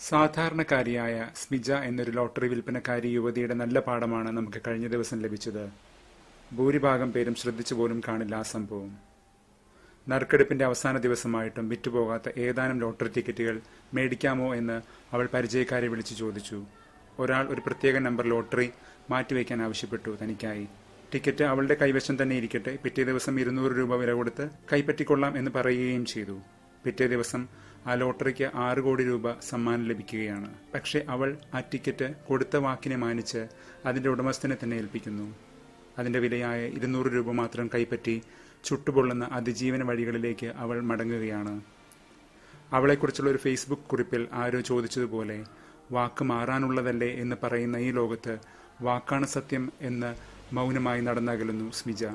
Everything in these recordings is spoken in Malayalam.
സാധാരണക്കാരിയായ സ്മിജ എന്നൊരു ലോട്ടറി വിൽപ്പനക്കാരി യുവതിയുടെ നല്ല പാഠമാണ് നമുക്ക് കഴിഞ്ഞ ദിവസം ലഭിച്ചത് ഭൂരിഭാഗം പേരും ശ്രദ്ധിച്ചു പോലും കാണില്ല ആ സംഭവം നറുക്കെടുപ്പിന്റെ അവസാന ദിവസമായിട്ടും വിറ്റുപോകാത്ത ഏതാനും ലോട്ടറി ടിക്കറ്റുകൾ മേടിക്കാമോ എന്ന് അവൾ പരിചയക്കാരെ വിളിച്ചു ചോദിച്ചു ഒരാൾ ഒരു പ്രത്യേക നമ്പർ ലോട്ടറി മാറ്റിവെക്കാൻ ആവശ്യപ്പെട്ടു തനിക്കായി ടിക്കറ്റ് അവളുടെ കൈവശം തന്നെ ഇരിക്കട്ടെ പിറ്റേ ദിവസം ഇരുന്നൂറ് രൂപ വില കൊടുത്ത് കൈപ്പറ്റിക്കൊള്ളാം എന്ന് പറയുകയും ചെയ്തു പിറ്റേ ദിവസം ആ ലോട്ടറിക്ക് ആറ് കോടി രൂപ സമ്മാനം ലഭിക്കുകയാണ് പക്ഷെ അവൾ ആ ടിക്കറ്റ് കൊടുത്ത വാക്കിനെ മാനിച്ച് അതിന്റെ ഉടമസ്ഥനെ തന്നെ ഏൽപ്പിക്കുന്നു അതിന്റെ വിലയായ ഇരുന്നൂറ് രൂപ മാത്രം കൈപ്പറ്റി ചുട്ടുപൊള്ളുന്ന അതിജീവന വഴികളിലേക്ക് അവൾ മടങ്ങുകയാണ് അവളെക്കുറിച്ചുള്ള ഒരു ഫേസ്ബുക്ക് കുറിപ്പിൽ ആരോ ചോദിച്ചതുപോലെ വാക്ക് മാറാനുള്ളതല്ലേ എന്ന് പറയുന്ന ഈ ലോകത്ത് വാക്കാണ് സത്യം എന്ന് മൗനമായി നടന്നകലുന്നു സ്മിജ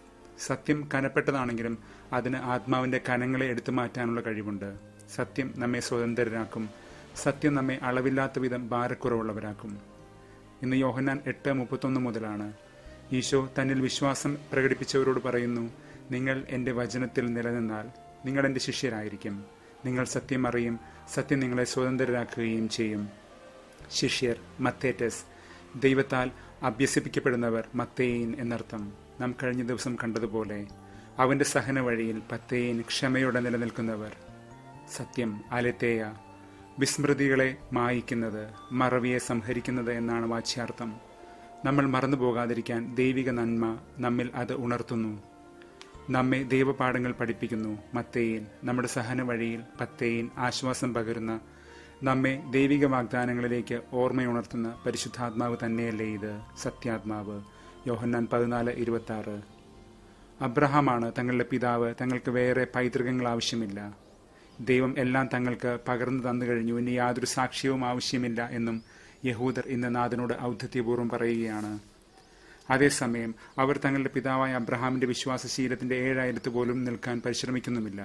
സത്യം കനപ്പെട്ടതാണെങ്കിലും അതിന് ആത്മാവിന്റെ കനങ്ങളെ എടുത്തു മാറ്റാനുള്ള കഴിവുണ്ട് സത്യം നമ്മെ സ്വതന്ത്രരാക്കും സത്യം നമ്മെ അളവില്ലാത്ത വിധം ഭാരക്കുറവുള്ളവരാക്കും ഇന്ന് യോഹന്നാൻ എട്ട് മുപ്പത്തൊന്ന് മുതലാണ് ഈശോ തന്നിൽ വിശ്വാസം പ്രകടിപ്പിച്ചവരോട് പറയുന്നു നിങ്ങൾ എൻ്റെ വചനത്തിൽ നിലനിന്നാൽ നിങ്ങൾ എൻ്റെ ശിഷ്യരായിരിക്കും നിങ്ങൾ സത്യം അറിയും സത്യം നിങ്ങളെ സ്വതന്ത്രരാക്കുകയും ചെയ്യും ശിഷ്യർ മത്തേറ്റസ് ദൈവത്താൽ അഭ്യസിപ്പിക്കപ്പെടുന്നവർ മത്തേയിൻ എന്നർത്ഥം നാം കഴിഞ്ഞ ദിവസം കണ്ടതുപോലെ അവന്റെ സഹന വഴിയിൽ പത്തേയിൻ ക്ഷമയോടെ നിലനിൽക്കുന്നവർ സത്യം അലത്തേയ വിസ്മൃതികളെ മായിക്കുന്നത് മറവിയെ സംഹരിക്കുന്നത് എന്നാണ് വാച്യാർത്ഥം നമ്മൾ മറന്നു പോകാതിരിക്കാൻ ദൈവിക നന്മ നമ്മിൽ അത് ഉണർത്തുന്നു നമ്മെ ദൈവപാഠങ്ങൾ പഠിപ്പിക്കുന്നു മത്തേയിൻ നമ്മുടെ സഹന വഴിയിൽ പത്തേയിൻ ആശ്വാസം പകരുന്ന നമ്മെ ദൈവിക വാഗ്ദാനങ്ങളിലേക്ക് ഓർമ്മയുണർത്തുന്ന പരിശുദ്ധാത്മാവ് തന്നെയല്ലേ ഇത് സത്യാത്മാവ് യോഹന്നാൻ പതിനാല് ഇരുപത്തി ആറ് അബ്രഹാമാണ് തങ്ങളുടെ പിതാവ് തങ്ങൾക്ക് വേറെ പൈതൃകങ്ങൾ ആവശ്യമില്ല ദൈവം എല്ലാം തങ്ങൾക്ക് പകർന്നു തന്നു കഴിഞ്ഞു ഇനി യാതൊരു സാക്ഷ്യവും ആവശ്യമില്ല എന്നും യഹൂദർ ഇന്ന് നാഥനോട് ഔദ്ധത്യപൂർവ്വം പറയുകയാണ് അതേസമയം അവർ തങ്ങളുടെ പിതാവായ അബ്രഹാമിന്റെ വിശ്വാസശീലത്തിന്റെ ഏഴായിരത്ത് പോലും നിൽക്കാൻ പരിശ്രമിക്കുന്നുമില്ല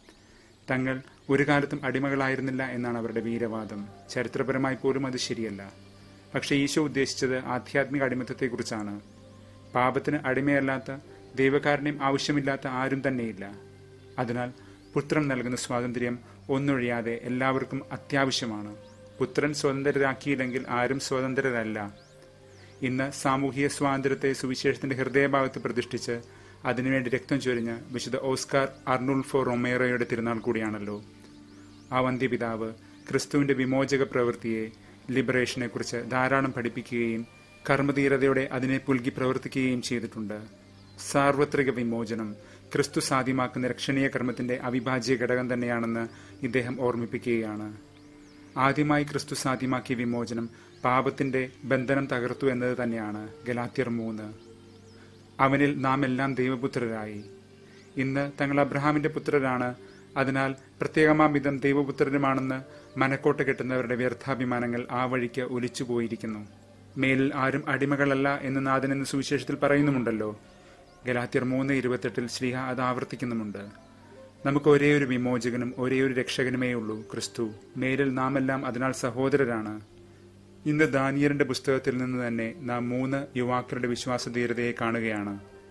തങ്ങൾ ഒരു കാലത്തും അടിമകളായിരുന്നില്ല എന്നാണ് അവരുടെ വീരവാദം ചരിത്രപരമായി പോലും അത് ശരിയല്ല പക്ഷെ ഈശോ ഉദ്ദേശിച്ചത് ആധ്യാത്മിക അടിമത്തത്തെക്കുറിച്ചാണ് പാപത്തിന് അടിമയല്ലാത്ത ദൈവകാരുണ്യം ആവശ്യമില്ലാത്ത ആരും തന്നെയില്ല അതിനാൽ പുത്രൻ നൽകുന്ന സ്വാതന്ത്ര്യം ഒന്നൊഴിയാതെ എല്ലാവർക്കും അത്യാവശ്യമാണ് പുത്രൻ സ്വതന്ത്രരാക്കിയില്ലെങ്കിൽ ആരും സ്വതന്ത്രരല്ല ഇന്ന് സാമൂഹിക സ്വാതന്ത്ര്യത്തെ സുവിശേഷത്തിന്റെ ഹൃദയഭാഗത്ത് പ്രതിഷ്ഠിച്ച് അതിനുവേണ്ടി രക്തം ചൊരിഞ്ഞ വിശുദ്ധ ഓസ്കാർ അർണുൾഫോ റൊമേറോയുടെ തിരുനാൾ കൂടിയാണല്ലോ ആ വന്ധ്യപിതാവ് ക്രിസ്തുവിന്റെ വിമോചക പ്രവൃത്തിയെ ലിബറേഷനെ കുറിച്ച് ധാരാളം പഠിപ്പിക്കുകയും കർമ്മധീരതയോടെ അതിനെ പുൽകി പ്രവർത്തിക്കുകയും ചെയ്തിട്ടുണ്ട് സാർവത്രിക വിമോചനം ക്രിസ്തു സാധ്യമാക്കുന്ന രക്ഷണീയ കർമ്മത്തിന്റെ അവിഭാജ്യ ഘടകം തന്നെയാണെന്ന് ഇദ്ദേഹം ഓർമ്മിപ്പിക്കുകയാണ് ആദ്യമായി ക്രിസ്തു സാധ്യമാക്കിയ വിമോചനം പാപത്തിന്റെ ബന്ധനം തകർത്തു എന്നത് തന്നെയാണ് ഗലാത്യർ മൂന്ന് അവനിൽ നാം എല്ലാം ദൈവപുത്രരായി ഇന്ന് തങ്ങൾ അബ്രഹാമിന്റെ പുത്രരാണ് അതിനാൽ പ്രത്യേകമാം വിധം ദൈവപുത്രരുമാണെന്ന് മനക്കോട്ട കെട്ടുന്നവരുടെ വ്യർത്ഥാഭിമാനങ്ങൾ ആ വഴിക്ക് ഒലിച്ചു പോയിരിക്കുന്നു മേലിൽ ആരും അടിമകളല്ല എന്ന് നാഥൻ എന്ന് സുവിശേഷത്തിൽ പറയുന്നുമുണ്ടല്ലോ ഗലാത്യർ മൂന്ന് ഇരുപത്തെട്ടിൽ ശ്രീഹ അത് ആവർത്തിക്കുന്നുമുണ്ട് നമുക്ക് ഒരേ ഒരു വിമോചകനും ഒരേ ഒരു രക്ഷകനുമേ ഉള്ളൂ ക്രിസ്തു മേലിൽ നാം എല്ലാം അതിനാൽ സഹോദരരാണ് ഇന്ന് ദാനിയറിന്റെ പുസ്തകത്തിൽ നിന്ന് തന്നെ നാം മൂന്ന് യുവാക്കളുടെ വിശ്വാസധീരതയെ കാണുകയാണ്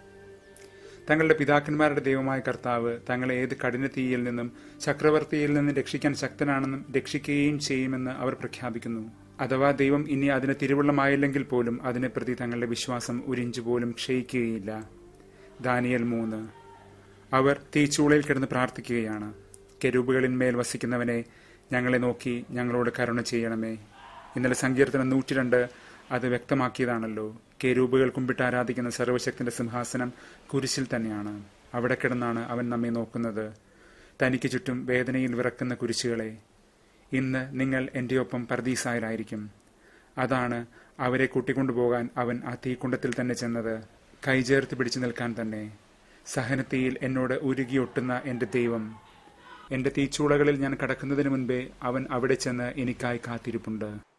തങ്ങളുടെ പിതാക്കന്മാരുടെ ദൈവമായ കർത്താവ് തങ്ങളെ ഏത് കഠിന തീയിൽ നിന്നും ചക്രവർത്തിയിൽ നിന്നും രക്ഷിക്കാൻ ശക്തനാണെന്നും രക്ഷിക്കുകയും ചെയ്യുമെന്ന് അവർ പ്രഖ്യാപിക്കുന്നു അഥവാ ദൈവം ഇനി അതിന് തിരുവുള്ളമായില്ലെങ്കിൽ പോലും അതിനെ പ്രതി തങ്ങളുടെ വിശ്വാസം ഉരിഞ്ചു പോലും ക്ഷയിക്കുകയില്ല ദാനിയൽ മൂന്ന് അവർ തീച്ചൂളയിൽ കിടന്ന് പ്രാർത്ഥിക്കുകയാണ് കെരൂബുകളിന്മേൽ വസിക്കുന്നവനെ ഞങ്ങളെ നോക്കി ഞങ്ങളോട് കരുണ ചെയ്യണമേ ഇന്നലെ സങ്കീർത്തനം നൂറ്റിരണ്ട് അത് വ്യക്തമാക്കിയതാണല്ലോ കെരൂബുകൾ കുമ്പിട്ട് ആരാധിക്കുന്ന സർവശക്തിന്റെ സിംഹാസനം കുരിശിൽ തന്നെയാണ് അവിടെ കിടന്നാണ് അവൻ നമ്മെ നോക്കുന്നത് തനിക്ക് ചുറ്റും വേദനയിൽ വിറക്കുന്ന കുരിശുകളെ ഇന്ന് നിങ്ങൾ എൻ്റെ ഒപ്പം പർദീസായരായിരിക്കും അതാണ് അവരെ കൂട്ടിക്കൊണ്ടുപോകാൻ അവൻ ആ തീക്കുണ്ടത്തിൽ തന്നെ ചെന്നത് കൈചേർത്ത് പിടിച്ചു നിൽക്കാൻ തന്നെ സഹനത്തിയിൽ എന്നോട് ഉരുകിയൊട്ടുന്ന എൻ്റെ ദൈവം എൻ്റെ തീച്ചൂളകളിൽ ഞാൻ കടക്കുന്നതിന് മുൻപേ അവൻ അവിടെ ചെന്ന് എനിക്കായി കാത്തിരിപ്പുണ്ട്